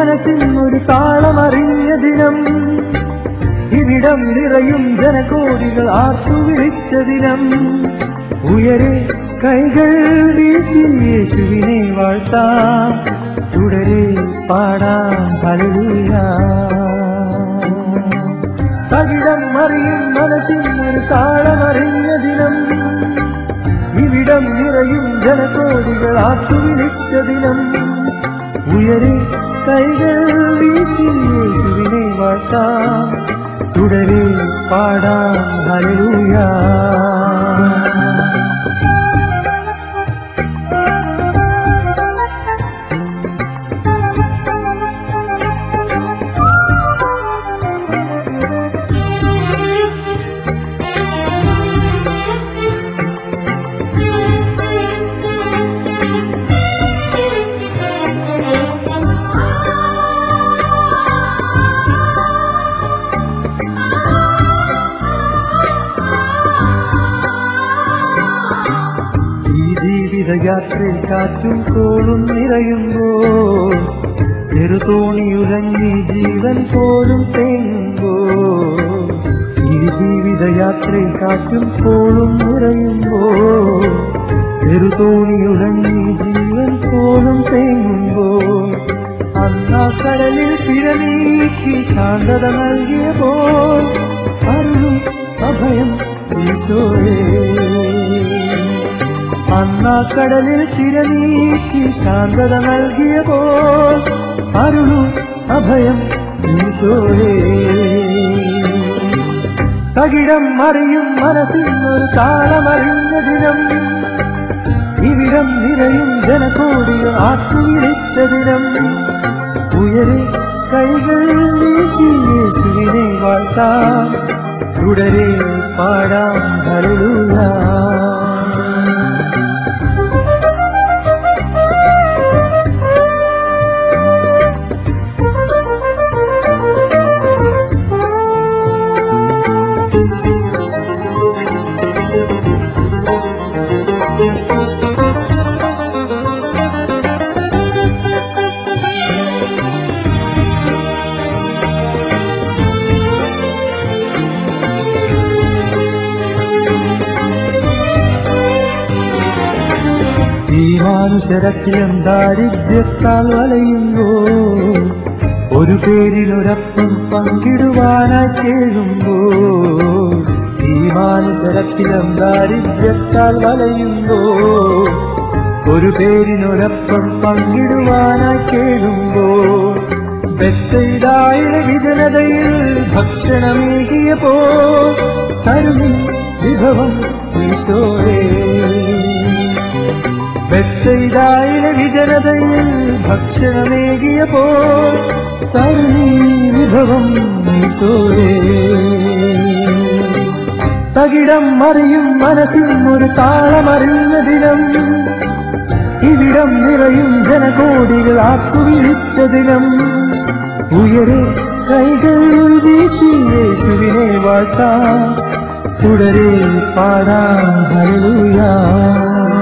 മനസ്സിനൊരു താളമറിഞ്ഞ ദിനം ഇവിടം നിറയും ജനകോടികൾ ആർത്തു വിളിച്ച ദിനം ഉയരെ കൈകൾ വീശി യേശുവിനെ വാഴ്ത്താം തുടരെ പാടാം ഹല്ലേലൂയ തകിടം മറിയും മനസ്സിനൊരു താളമറിഞ്ഞ ദിനം ഇവിടം നിറയും ജനകോടികൾ ആർത്തു വിളിച്ച ദിനം ഉയരെ കൈകൾ വീശി യേശുവിനെ വാഴ്ത്താം തുടരെ പാടാം ഹല്ലേലൂയ ഈ ജീവിതയാത്രയിൽ കാറ്റും കോളും നിറയുമ്പോൾ ചെറുതോണിയുലഞ്ഞി ജീവൻ പോലും തേങ്ങുമ്പോൾ ഈ ജീവിതയാത്രയിൽ കാറ്റും കോളും നിറയുമ്പോൾ ചെറുതോണിയുലഞ്ഞി ജീവൻ പോലും തേങ്ങുമ്പോൾ അന്നാ കടലിൽ തിരനീക്കി ശാന്തത നൽകിയപ്പോൾ അരുളും അഭയം ഈശോയേ അന്നാ കടലിൽ തിരനീക്കി ശാന്തത നൽകിയപ്പോൾ അരുളും അഭയം ഈശോയേ തകിടം മറിയും മനസ്സിനൊരു താളമറിഞ്ഞ ദിനം ഇവിടം നിറയും ജനകോടികൾ ആട്ടുവിളിച്ച ദിനം ഉയരെ കൈകൾ വീശി യേശുവിനെ വാഴ്ത്താം തുടരെ പാടാം ഹല്ലേലൂയ ഈ മാനുഷരത്തിലും ദാരിദ്ര്യത്താൽ വലയുമ്പോൾ ഒരു പേരിലൊരപ്പം പങ്കിടുവാനായി കേഴുമ്പോൾ ഈ മാനുഷരത്തിലും ദാരിദ്ര്യത്താൽ വലയുമ്പോൾ ഒരു പേരിനൊരപ്പം പങ്കിടുവാനായി കേഴുമ്പോൾ ബെത്സയിലായ വിജനതയിൽ ഭക്ഷണമേകിയപ്പോ തരുമി വിഭവം ഈശോയേ ബെത്സയിലായ വിജനതയിൽ ഭക്ഷണമേകിയപ്പോൾ തരുണി വിഭവം ഈശോയേ തകിടം മറിയും മനസ്സിൽ ഒരു താളമറിഞ്ഞ ദിനം ഇവിടം നിറയും ജനകോടികൾ ആക്കുവിളിച്ച ദിനം ഉയരെ കൈകൾ വീശി യേശുവിനെ വാഴ്ത്താം തുടരെ പാടാം ഹല്ലേലൂയ